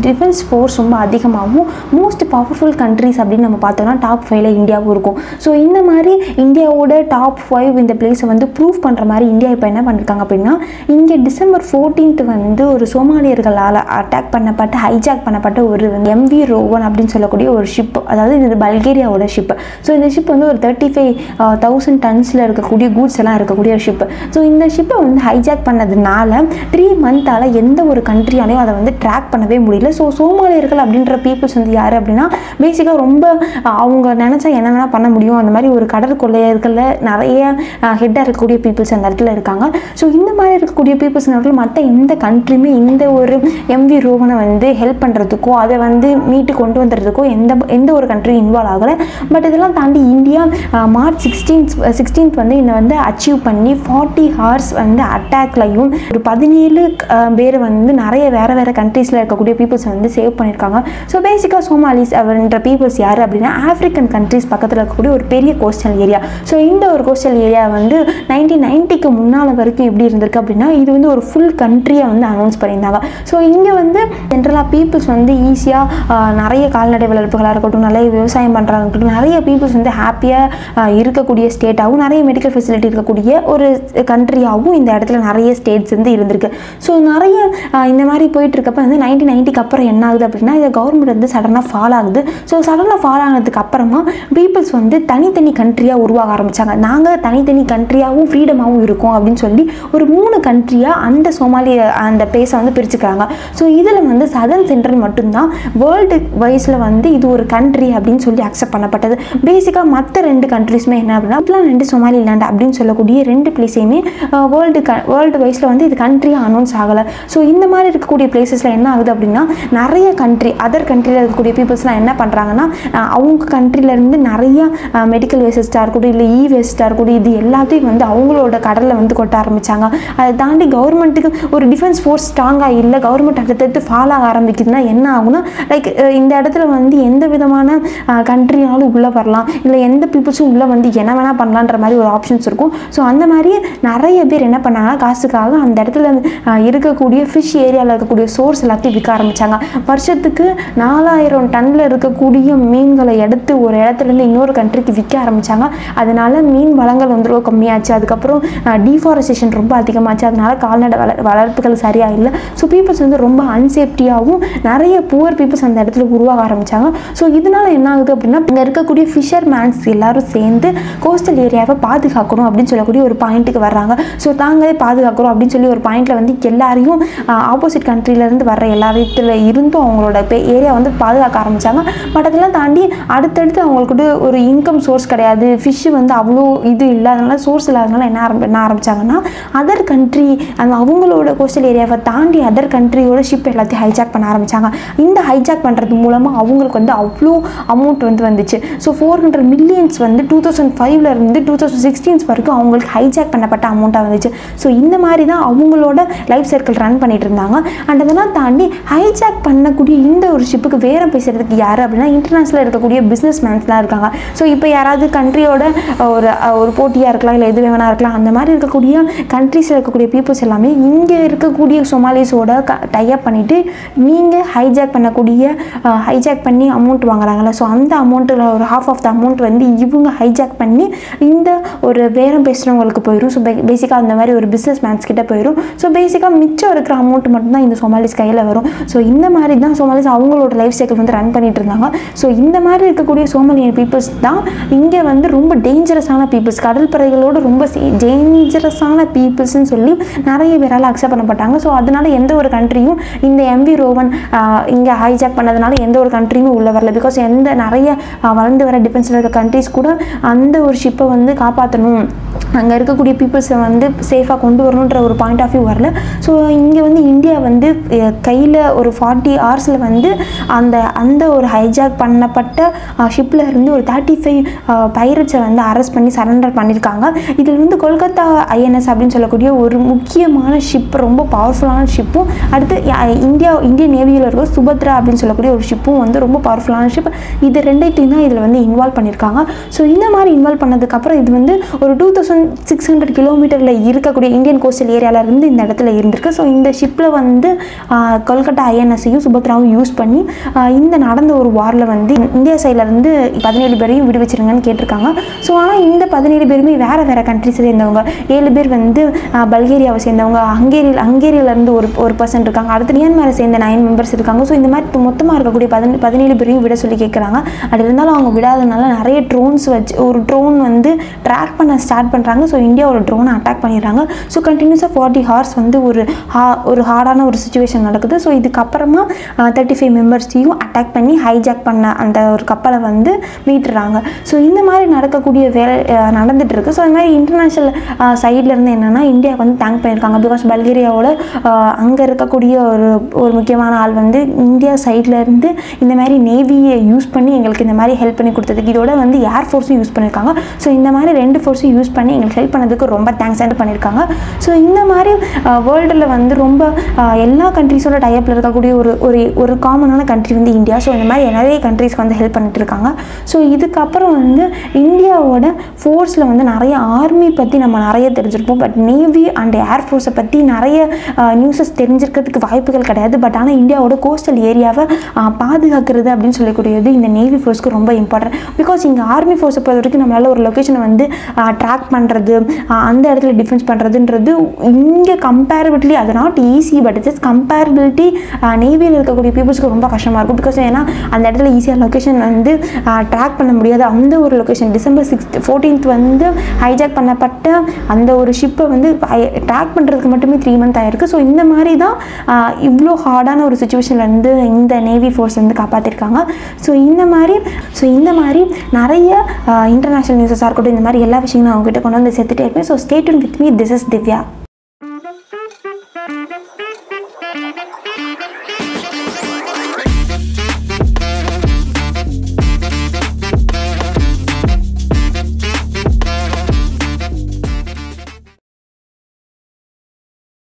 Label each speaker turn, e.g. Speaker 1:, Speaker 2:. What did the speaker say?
Speaker 1: defence force ரொம்ப அதிகமாகவும் most powerful countries அப்படின்னு நம்ம பார்த்தோம்னா டாப் ஃபைவ்ல இந்தியாவும் இருக்கும் ஸோ இந்த மாதிரி இந்தியாவோட டாப் ஃபைவ் இந்த பிளேஸை வந்து ப்ரூவ் பண்ணுற மாதிரி இந்தியா இப்போ என்ன பண்ணிருக்காங்க அப்படின்னா இங்கே டிசம்பர் ஃபோர்டீன்த் வந்து ஒரு சோமாலியர்களால் அட்டாக் பண்ணப்பட்ட ஹைஜாக் பண்ணப்பட்ட ஒரு எம்வி ரோவன் அப்படின்னு சொல்லக்கூடிய ஒரு ஷிப் அதாவது இது பல்கேரியாவோட ஷிப் ஸோ இந்த ஷிப் வந்து ஒரு தேர்ட்டி ஃபைவ் தௌசண்ட் டன்ஸில் இருக்கக்கூடிய கூட்ஸ் எல்லாம் இருக்கக்கூடிய ஒரு ஷிப் ஸோ இந்த ஷிப்பை வந்து ஹைஜாக் பண்ணதுனால த்ரீ மந்த்தால் எந்த ஒரு கண்ட்ரியாலையும் அதை வந்து ட்ராக் பண்ணவே முடியல ஸோ சோமாலியர்கள் அப்படின்ற பீப்புள்ஸ் வந்து யார் அப்படின்னா பேசிக்காக ரொம்ப அஹ், அவங்க நினச்சா என்ன வேணால் பண்ண முடியும் அந்த மாதிரி ஒரு கடல் கொள்ளையர்களில் நிறைய ஹெட்டாக இருக்கக்கூடிய பீப்புள்ஸ் அந்த இடத்துல இருக்காங்க ஸோ இந்த மாதிரி இருக்கக்கூடிய பீப்புள்ஸ் நடுவில் மற்ற எந்த கண்ட்ரியுமே இந்த ஒரு எம்வி ரோவனை வந்து ஹெல்ப் பண்ணுறதுக்கோ அதை வந்து மீட்டு கொண்டு வந்துறதுக்கோ எந்த எந்த ஒரு கண்ட்ரியும் இன்வால்வ் ஆகலை பட் இதெல்லாம் தாண்டி India uh, March sixteenth sixteenth வந்து இதை வந்து அச்சீவ் பண்ணி ஃபார்ட்டி ஹார்ஸ் வந்து அட்டாக்லையும் ஒரு பதினேழு பேர் வந்து நிறைய வேறு வேறு கண்ட்ரீஸில் இருக்கக்கூடிய பீப்புள்ஸ் வந்து சேவ் பண்ணியிருக்காங்க ஸோ பேசிக்காக சோமாலிஸ் அப்படின்ற பீப்புள்ஸ் யார் அப்படின்னா ஆஃப்ரிக்கன் கண்ட்ரீஸ் பக்கத்தில் இருக்கக்கூடிய ஒரு பெரிய கோஸ்டல் ஏரியா ஸோ இந்த ஒரு கோஸ்டல் ஏரியா வந்து நைன்டீன் நைன்ட்டிக்கு முன்னால் வரைக்கும் எப்படி இருந்திருக்கு அப்படின்னா இது வந்து ஒரு ஃபுல் கண்ட்ரியை வந்து அனௌன்ஸ் பண்ணியிருந்தாங்க ஸோ இங்கே வந்து ஜென்ரலாக பீப்புள்ஸ் வந்து ஈஸியாக நிறைய கால்நடை வளர்ப்புகளாக இருக்கட்டும் நிறைய விவசாயம் பண்ணுறாங்க இருக்கட்டும் நிறைய பீப்புள்ஸ் வந்து ஹாப்பியாக இருக்கக்கூடிய ஸ்டேட்டாகவும் நிறைய மெடிக்கல் ஃபெசிலிட்டி இருக்கக்கூடிய ஒரு கண்ட்ரியாகவும் இந்த இடத்துல நிறைய ஸ்டேட்ஸ் வந்து இருந்திருக்கு ஸோ நிறைய ஆஹ், இந்த மாதிரி போயிட்டு இருக்கப்ப வந்து நைன்டீன் நைன்ட்டிக்கு அப்புறம் என்ன ஆகுது அப்படின்னா இந்த கவர்மெண்ட் வந்து சடனாக ஃபால் ஆகுது ஸோ சடனாக ஃபால் ஆனதுக்கு அப்புறமா பீப்புள்ஸ் வந்து தனித்தனி கண்ட்ரியாக உருவாக ஆரம்பிச்சாங்க நாங்கள் தனித்தனி கண்ட்ரியாகவும் ஃப்ரீடமாகவும் இருக்கோம் அப்படின்னு சொல்லி ஒரு மூணு கண்ட்ரியாக அந்த சோமாலிய அந்த பேஸை வந்து பிரிச்சுக்கிறாங்க ஸோ இதில் வந்து சதன் சென்ட்ரல் மட்டும்தான் வேர்ல்டு வைஸில் வந்து இது ஒரு கண்ட்ரி அப்படின்னு சொல்லி அக்செப்ட் பண்ணப்பட்டது பேசிக்காக மற்ற ரெண்டு கண்ட்ரிஸுமே என்ன அப்படின்னா இப்பெல்லாம் ரெண்டு சோமாலிலாண்ட் அப்படின்னு சொல்லக்கூடிய ரெண்டு பிளேஸையுமே வேர்ல்டு க வேர்ல்டு வைஸில் வந்து இது கண்ட்ரியாக அனௌன்ஸ் ஆகலை ஸோ இந்த மாதிரி இருக்கக்கூடிய பிளேசஸில் என்ன ஆகுது அப்படின்னா நிறைய கண்ட்ரி அதர் கண்ட்ரியில் இருக்கக்கூடிய பீப்புள்ஸ்லாம் என்ன பண்ணுறாங்கன்னா அஹ், அவங்க கண்ட்ரிலேருந்து நிறைய மெடிக்கல் வேஸ்ட்டாக இருக்கட்டும் இல்லை இ வேஸ்ட்டாக இருக்கட்டும் இது எல்லாத்தையும் வந்து அவங்களோட கடலில் வந்து கொட்ட ஆரம்பித்தாங்க அதை தாண்டி கவர்மெண்ட்டுக்கு ஒரு டிஃபென்ஸ் ஃபோர்ஸ் ஸ்ட்ராங்காக இல்லை கவர்மெண்ட் அடுத்தடுத்து ஃபாலோ ஆக ஆரம்பிக்குதுன்னா என்ன ஆகும்னா லைக் இந்த இடத்துல வந்து எந்த விதமான கண்ட்ரினாலும் உள்ளே வரலாம் இல்லை எந்த பீப்புள்ஸும் உள்ளே வந்து என்ன வேணால் பண்ணலான்ற மாதிரி ஒரு ஆப்ஷன்ஸ் இருக்கும் ஸோ அந்த மாதிரி நிறைய பேர் என்ன பண்ணாங்கன்னா காசுக்காக அந்த இடத்துல அஹ், இருக்கக்கூடிய ஃபிஷ் ஏரியாவில் இருக்கக்கூடிய சோர்ஸ் எல்லாத்தையும் விற்க ஆரம்பித்தாங்க வருஷத்துக்கு நாலாயிரம் டன்னில் இருக்கக்கூடிய மீன்களை எடுத்து ஒரு இடத்துலேருந்து இன்னொரு கண்ட்ரிக்கு விற்க ஆரம்பித்தாங்க அதனால மீன் வளங்கள் வந்து ரொம்ப கம்மியாச்சு அதுக்கப்புறம் டீஃபாரஸ்டேஷன் ரொம்ப அதிகமாச்சு அதனால கால்நடை வள வளர்ப்புகள் சரியாக இல்லை ஸோ பீப்புள்ஸ் வந்து ரொம்ப அன்சேஃப்டியாகவும் நிறைய புவர் பீப்புள்ஸ் அந்த இடத்துல உருவாக ஆரம்பித்தாங்க ஸோ இதனால என்ன ஆகுது அப்படின்னா இங்கே இருக்கக்கூடிய ஃபிஷர் மேன்ஸ் எல்லாரும் சேர்ந்து கோஸ்டல் ஏரியாவை பாதுகாக்கணும் அப்படின்னு சொல்லக்கூடிய ஒரு பாயிண்ட்டுக்கு வர்றாங்க ஸோ தாங்களே பாதுகாக்கிறோம் அப்படின்னு சொல்லி ஒரு பாயிண்ட்டில் வந்து எல்லாரையும் ஆப்போசிட் கண்ட்ரிலேருந்து வர்ற எல்லா விதத்தில் இருந்தும் அவங்களோட ஏரியா வந்து பாதுகாக்க ஆரம்பித்தாங்க பட் அதெல்லாம் தாண்டி அடுத்தடுத்து அவங்களுக்கு ஒரு இன்கம் சோர்ஸ் கிடையாது ஃபிஷ்ஷு வந்து அவ்வளோ இது இல்லை அதனால சோர்ஸ் இல்லாதனால என்ன ஆரம்பி என்ன ஆரம்பிச்சாங்கன்னா அதர் கண்ட்ரி அந்த அவங்களோட கோஸ்டல் ஏரியாவை தாண்டி அதர் கண்ட்ரியோட ஷிப் எல்லாத்தையும் ஹைஜாக் பண்ண ஆரம்பிச்சாங்க இந்த ஹைஜாக் பண்ணுறது மூலமாக அவங்களுக்கு வந்து அவ்வளோ அமௌண்ட் வந்து வந்துச்சு ஸோ ஃபோர் ஹண்ட்ரட் மில்லியன்ஸ் வந்து டூ தௌசண்ட் ஃபைவ்ல இருந்து டூ தௌசண்ட் சிக்ஸ்டீன்ஸ் வரைக்கும் அவங்களுக்கு ஹைஜாக் பண்ணப்பட்ட அமௌண்ட்டாக வந்துச்சு ஸோ இந்த மாதிரி தான் அவங்களோட லைஃப் சர்க்கிள் ரன் பண்ணிட்டு இருந்தாங்க அண்ட் அதெல்லாம் தாண்டி ஹைஜாக் பண்ணக்கூடிய இந்த ஒரு ஷிப்புக்கு வேறம் பேசுறதுக்கு யார் அப்படின்னா இன்டர்நேஷனல் இருக்கக்கூடிய பிஸ்னஸ் மேன்ஸ்லாம் இருக்காங்க ஸோ இப்போ யாராவது கண்ட்ரியோட ஒரு ஒரு போட்டியாக இருக்கலாம் இல்லை எது வேணா இருக்கலாம் அந்த மாதிரி இருக்கக்கூடிய கண்ட்ரிஸில் இருக்கக்கூடிய பீப்புள்ஸ் எல்லாமே இங்கே இருக்கக்கூடிய சொமாலிஸோட க டைப் பண்ணிவிட்டு நீங்கள் ஹைஜாக் பண்ணக்கூடிய ஹைஜாக் பண்ணி அமௌண்ட் வாங்குறாங்கல்ல ஸோ அந்த அமௌண்ட்டில் ஒரு ஹாஃப் ஆஃப் த அமௌண்ட் வந்து இவங்க ஹைஜாக் பண்ணி இந்த ஒரு பேரம் பேசுகிறவங்களுக்கு போயிடும் ஸோ பேசிக்காக அந்த மாதிரி ஒரு பிஸ்னஸ் மேன்ஸ் கிட்ட போயிடும் ஸோ பேசிக்காக மிச்சம் இருக்கிற அமௌண்ட் மட்டும்தான் இந்த சோமாலிஸ் கையில் வரும் ஸோ இந்த மாதிரி தான் சோமாலிஸ் அவங்களோட லைஃப் சைக்கிள் வந்து ரன் பண்ணிட்டு இருந்தாங்க ஸோ இந்த மாதிரி இருக்கக்கூடிய சோமாலியன் பீப்புள்ஸ் தான் இங்கே வந்து ரொம்ப டேஞ்சரஸான பீப்புள்ஸ் கடல் பறவைகளோட ரொம்ப டேஞ்சரஸான பீப்புள்ஸ்னு சொல்லி நிறைய பேரால் அக்செப்ட் பண்ணப்பட்டாங்க ஸோ அதனால எந்த ஒரு கண்ட்ரியும் இந்த எம்வி ரோவன் இங்கே ஹைஜாக் பண்ணதுனால எந்த ஒரு கண்ட்ரியுமே உள்ளே வரல பிகாஸ் எந்த நிறைய ஆஹ், வளர்ந்து வர டிஃபென்ஸில் இருக்க கண்ட்ரிஸ் கூட அந்த ஒரு ஷிப்பை வந்து காப்பாற்றணும் அங்கே இருக்கக்கூடிய பீப்புள்ஸை வந்து சேஃபாக கொண்டு வரணுன்ற ஒரு பாயிண்ட் ஆஃப் வியூ வரல ஸோ இங்கே வந்து இந்தியா வந்து கையில் ஒரு ஃபார்ட்டி ஹவர்ஸில் வந்து அந்த அந்த ஒரு ஹைஜாக் பண்ணப்பட்ட ஷிப்பில் இருந்து ஒரு தேர்ட்டி ஃபைவ் பைரட்ஸை வந்து அரெஸ்ட் பண்ணி சரண்டர் பண்ணியிருக்காங்க இதில் வந்து கொல்கத்தா ஐஎன்எஸ் அப்படின்னு சொல்லக்கூடிய ஒரு முக்கியமான ஷிப் ரொம்ப பவர்ஃபுல்லான ஷிப்பும் அடுத்து யா- இந்தியா இந்தியன் நேவியில் இருக்க சுபத்ரா அப்படின்னு சொல்லக்கூடிய ஒரு ஷிப்பும் வந்து ரொம்ப பவர்ஃபுல்லான ஷிப் இது ரெண்டைத்தையும் தான் இதில் வந்து இன்வால்வ் பண்ணியிருக்காங்க ஸோ இந்த மாதிரி இன்வால்வ் பண்ணதுக்கப்புறம் இது வந்து ஒரு டூ தௌசண்ட் சிக்ஸ் ஹண்ட்ரட் கிலோமீட்டரில் இருக்கக்கூடிய இந்தியன் கோஸ்டல் ஏரியாவில் இருந்து இந்த இடத்துல இருந்திருக்கு ஸோ இந்த ஷிப்பில் வந்து ஆஹ், கொல்கட்டா ஐஎன்எஸ் ஐஎன்எஸ்ஸையும் சுபத்ராவும் யூஸ் பண்ணி ஆஹ் இந்த நடந்த ஒரு வாரில் வந்து இந்தியா சைடில் இருந்து பதினேழு பேரையும் விடுவிச்சிருங்கன்னு கேட்டிருக்காங்க ஸோ ஆனால் இந்த பதினேழு பேருமே வேறு வேறு கண்ட்ரிஸை சேர்ந்தவங்க ஏழு பேர் வந்து ஆஹ் பல்கேரியாவை சேர்ந்தவங்க ஹங்கேரியில் ஹங்கேரியிலேருந்து ஒரு ஒரு பர்சன் இருக்காங்க அடுத்து மியான்மரை சேர்ந்த நைன் மெம்பர்ஸ் இருக்காங்க ஸோ இந்த மாதிரி மொத்தமாக இருக்கக்கூடிய பதினேழு பதினேழு பேரையும் விட சொல்லி கேட்குறாங்க அது இருந்தாலும் அவங்க விடாதனால நிறைய ட்ரோன்ஸ் வச்சு ஒரு ட்ரோன் வந்து ட்ராக் பண்ண ஸ்டார்ட் பண்ணுறாங்க ஸோ இந்தியா ஒரு ட்ரோனை அட்டாக் பண்ணிடுறாங்க ஸோ கண்டினியூஸாக ஃபார்ட்டி ஹார்ஸ் வந்து ஒரு ஹா ஒரு ஹார்டான ஒரு சுச்சுவேஷன் நடக்குது ஸோ இதுக்கப்புறமா தேர்ட்டி ஃபைவ் மெம்பர்ஸையும் அட்டாக் பண்ணி ஹைஜாக் பண்ண அந்த ஒரு கப்பலை வந்து மீட்டுறாங்க ஸோ இந்த மாதிரி நடக்கக்கூடிய வேலை அஹ், நடந்துட்டு இருக்கு ஸோ இந்த மாதிரி இன்டர்நேஷ்னல் சைட்லேருந்து என்னென்னா இந்தியாவுக்கு வந்து தேங்க் பண்ணியிருக்காங்க பிகாஸ் பல்கேரியாவோட அங்கே இருக்கக்கூடிய ஒரு ஒரு முக்கியமான ஆள் வந்து இந்தியா சைடில் இருந்து இந்த மாதிரி நேவியை யூஸ் பண்ணி எங்களுக்கு இந்த மாதிரி ஹெல்ப் பண்ணி கொடுத்ததுக்கு இதோட வந்து ஏர் ஃபோர்ஸும் யூஸ் பண்ணியிருக்காங்க ஸோ இந்த மாதிரி ரெண்டு ஃபோர்ஸும் யூஸ் பண்ணி எங்களுக்கு ஹெல்ப் பண்ணதுக்கு ரொம்ப தேங்க்ஸ் பண்ணியிருக்காங்க ஸோ இந்த மாதிரி வேர்ல்டில் வந்து ரொம்ப அஹ், எல்லா கண்ட்ரீஸோட டைப்பில் இருக்கக்கூடிய ஒரு ஒரு ஒரு காமனான கண்ட்ரி வந்து இந்தியா ஸோ இந்த மாதிரி நிறைய கண்ட்ரீஸ்க்கு வந்து ஹெல்ப் பண்ணிட்டு இருக்காங்க ஸோ இதுக்கப்புறம் வந்து இந்தியாவோட ஃபோர்ஸில் வந்து நிறைய ஆர்மி பற்றி நம்ம நிறைய தெரிஞ்சிருப்போம் பட் நேவி அண்ட் ஏர்ஃபோர்ஸை பற்றி நிறைய நியூஸஸ் தெரிஞ்சிருக்கிறதுக்கு வாய்ப்புகள் கிடையாது பட் ஆனால் இந்தியாவோட கோஸ்டல் ஏரியாவை பாதுகாக்கிறது அப்படின்னு சொல்லக்கூடியது இந்த நேவி ஃபோர்ஸ்க்கு ரொம்ப இம்பார்ட்டன்ட் பிகாஸ் இங்கே ஆர்மி ஃபோர்ஸை பொறுத்த வரைக்கும் நம்மளால் ஒரு லொக்கேஷனை வந்து ட்ராக் பண்ணுறது அந்த இடத்துல டிஃபென்ஸ் பண்ணுறதுன்றது இங்கே கம்பேரபிலிட்டி அது not easy but it's comparability நேவியில் இருக்கக்கூடிய பீப்புள்ஸ்க்கு ரொம்ப கஷ்டமாக இருக்கும் பிகாஸ் ஏன்னா அந்த இடத்துல ஈஸியாக லொக்கேஷன் வந்து ட்ராக் பண்ண முடியாது அந்த ஒரு லொக்கேஷன் டிசம்பர் சிக்ஸ்த் ஃபோர்டீன்த் வந்து ஹைஜாக் பண்ணப்பட்ட அந்த ஒரு ஷிப்பை வந்து ட்ராக் பண்ணுறதுக்கு மட்டுமே த்ரீ மந்த் ஆயிருக்கு ஸோ இந்த மாதிரி தான் ஆஹ், இவ்வளோ ஹார்டான ஒரு சுச்சுவேஷன்லேருந்து இந்த நேவி ஃபோர்ஸ் வந்து காப்பாற்றிருக்காங்க ஸோ இந்த மாதிரி ஸோ இந்த மாதிரி நிறைய இன்டர்நேஷ்னல் நியூஸஸாக இருக்கட்டும் இந்த மாதிரி எல்லா விஷயங்களும் நான் அவங்ககிட்ட கொண்டு வந்து சேர்த்துட்டே இருப்பேன் so stay with me this is Divya